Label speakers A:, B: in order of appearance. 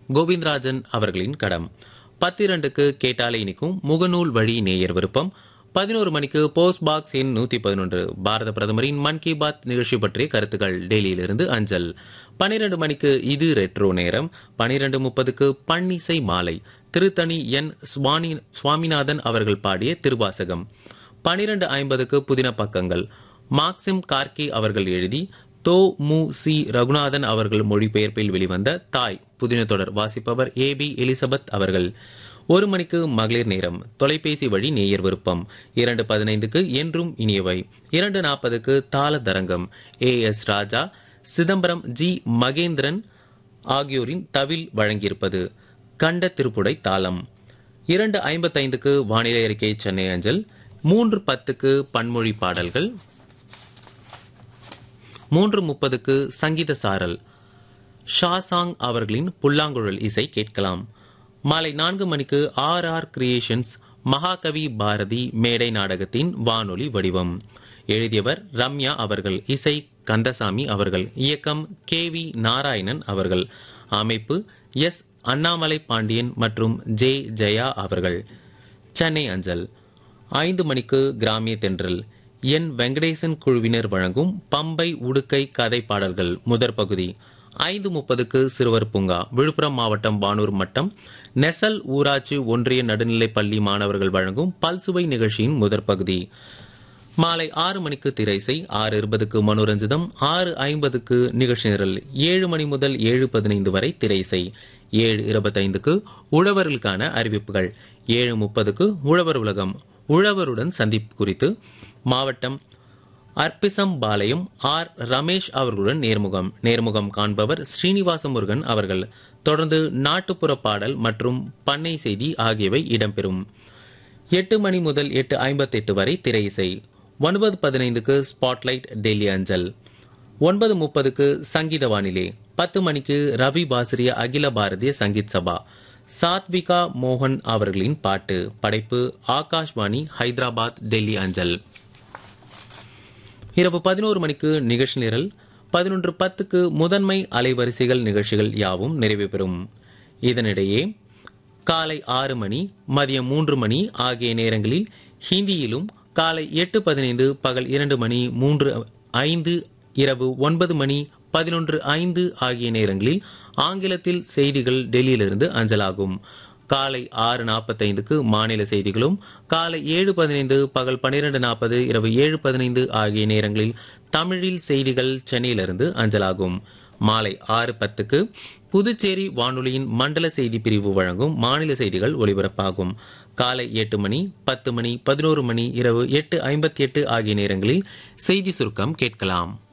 A: கோவிந்தராஜன் அவர்களின் கடம் பத்திரண்டுக்கு கேட்டாலே இனிக்கும் முகநூல் வழி நேயர் விருப்பம் பதினோரு மணிக்கு போஸ்ட் பாக்ஸ் எண் நூத்தி பதினொன்று பாரத பிரதமரின் மன் கி பாத் நிகழ்ச்சி பற்றிய கருத்துக்கள் டெல்லியிலிருந்து அஞ்சல் பனிரெண்டு மணிக்கு இது ரெட்ரோ நேரம் பனிரெண்டு முப்பதுக்கு பன்னிசை மாலை திருத்தணி என் சுவாமி சுவாமிநாதன் அவர்கள் பாடிய திருவாசகம் பனிரெண்டு ஐம்பதுக்கு புதின பக்கங்கள் மார்க்சிம் கார்கி அவர்கள் எழுதி தோ மு சி ரகுநாதன் அவர்கள் மொழிபெயர்ப்பில் வெளிவந்த தாய் புதின தொடர் வாசிப்பவர் ஏ பி எலிசபெத் அவர்கள் ஒரு மணிக்கு மகளிர் நேரம் தொலைபேசி வழி நேயர் விருப்பம் இரண்டு பதினைந்துக்கு என்றும் இனியவை இரண்டு நாற்பதுக்கு தாள தரங்கம் A S Raja Chidambaram G Mahendran ஆகியோரின் தவில் வழங்கியிருப்பது கண்ட திருப்புடை தாளம் இரண்டு ஐம்பத்தைந்துக்கு வானிலை அறிக்கை சென்னை அஞ்சல் மூன்று பத்துக்கு பன்மொழி பாடல்கள் மூன்று முப்பதுக்கு சங்கீத சாரல் ஷாசாங் அவர்களின் புல்லாங்குழல் இசை கேட்கலாம் மாலை நான்கு மணிக்கு ஆர் ஆர் கிரியேஷன்ஸ் மகாகவி பாரதி மேடை நாடகத்தின் வானொலி வடிவம் எழுதியவர் ரம்யா அவர்கள் இசை கந்தசாமி அவர்கள் இயக்கம் கே வி நாராயணன் அவர்கள் அமைப்பு எஸ் அண்ணாமலை பாண்டியன் மற்றும் ஜே ஜெயா அவர்கள் சென்னை அஞ்சல் ஐந்து மணிக்கு கிராமிய தென்றல் என் வெங்கடேசன் குழுவினர் வழங்கும் பம்பை உடுக்கை கதை பாடல்கள் முதற் பகுதி ஐந்து முப்பதுக்கு சிறுவர் பூங்கா விழுப்புரம் மாவட்டம் வானூர் மட்டம் நெசல் ஊராட்சி ஒன்றிய நடுநிலைப் பள்ளி மாணவர்கள் வழங்கும் பல்சுவை நிகழ்ச்சியின் முதற் பகுதி மாலை ஆறு மணிக்கு திரைசை ஆறு இருபதுக்கு மனோரஞ்சிதம் ஆறு ஐம்பதுக்கு நிகழ்ச்சி நிரல் ஏழு மணி முதல் ஏழு பதினைந்து வரை திரைசை ஏழு இருபத்தைந்துக்கு உழவர்களுக்கான அறிவிப்புகள் ஏழு முப்பதுக்கு உழவர் உலகம் உழவருடன் சந்திப்பு குறித்து மாவட்டம் அர்ப்பிசம் பாளையம் ஆர் ரமேஷ் அவர்களுடன் நேர்முகம் நேர்முகம் காண்பவர் ஸ்ரீனிவாச முருகன் அவர்கள் தொடர்ந்து நாட்டுப்புற பாடல் மற்றும் பண்ணை செய்தி ஆகியவை இடம்பெறும் எட்டு மணி முதல் எட்டு ஐம்பத்தெட்டு வரை திரை இசை ஒன்பது பதினைந்துக்கு ஸ்பாட்லைட் டெல்லி அஞ்சல் ஒன்பது முப்பதுக்கு சங்கீத வானிலை பத்து மணிக்கு ரவி பாசிரிய அகில பாரதிய சங்கீத் சபா சாத்விகா மோகன் அவர்களின் பாட்டு படைப்பு ஆகாஷ்வாணி ஹைதராபாத் டெல்லி அஞ்சல் இரவு பதினோரு மணிக்கு நிகழ்ச்சி நிரல் பதினொன்று பத்துக்கு முதன்மை அலைவரிசைகள் நிகழ்ச்சிகள் யாவும் நிறைவு பெறும் இதனிடையே காலை ஆறு மணி மதியம் மூன்று மணி ஆகிய நேரங்களில் ஹிந்தியிலும் காலை எட்டு பதினைந்து பகல் இரண்டு மணி மூன்று ஐந்து இரவு ஒன்பது மணி பதினொன்று ஐந்து ஆகிய நேரங்களில் ஆங்கிலத்தில் செய்திகள் டெல்லியிலிருந்து அஞ்சலாகும் காலை ஆறு நாற்பத்தைந்துக்கு மாநில செய்திகளும் காலை ஏழு பதினைந்து பகல் பன்னிரண்டு நாற்பது இரவு ஏழு பதினைந்து ஆகிய நேரங்களில் தமிழில் செய்திகள் சென்னையிலிருந்து அஞ்சலாகும் மாலை ஆறு பத்துக்கு புதுச்சேரி வானொலியின் மண்டல செய்தி பிரிவு வழங்கும் மாநில செய்திகள் ஒலிபரப்பாகும் காலை எட்டு மணி பத்து மணி பதினோரு மணி இரவு எட்டு ஐம்பத்தி எட்டு ஆகிய நேரங்களில் செய்தி சுருக்கம் கேட்கலாம்